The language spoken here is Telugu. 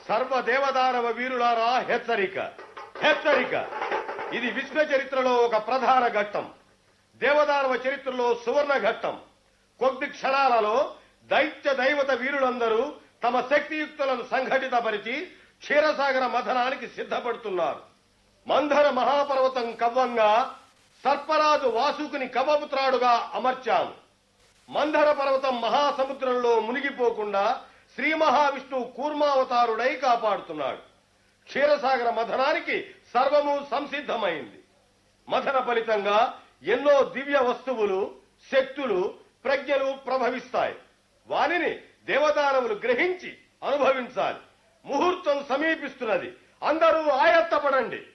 సర్వ దేవదానవ వీరులారా హెచ్చరిక హెచ్చరిక ఇది విశ్వ చరిత్రలో ఒక ప్రధాన ఘట్టం దేవదానవ చరిత్రలో సువర్ణ ఘట్టం కొద్ది క్షణాలలో దైత్య దైవత వీరులందరూ తమ శక్తియుక్తులను సంఘటితపరిచి క్షీరసాగర మథనానికి సిద్ధపడుతున్నారు మంధర మహాపర్వతం కవ్వంగా సర్పరాజు వాసుకుని కవపుత్రాడుగా అమర్చాము మంధర పర్వతం మహాసముద్రంలో మునిగిపోకుండా శ్రీ మహావిష్ణువు కూర్మావతారుడై కాపాడుతున్నాడు క్షీరసాగర మథనానికి సర్వము సంసిద్ధమైంది మథన ఫలితంగా ఎన్నో దివ్య వస్తువులు శక్తులు ప్రజ్ఞలు ప్రభవిస్తాయి వానిని దేవదానవులు గ్రహించి అనుభవించాలి ముహూర్తం సమీపిస్తున్నది అందరూ ఆయత్తపడండి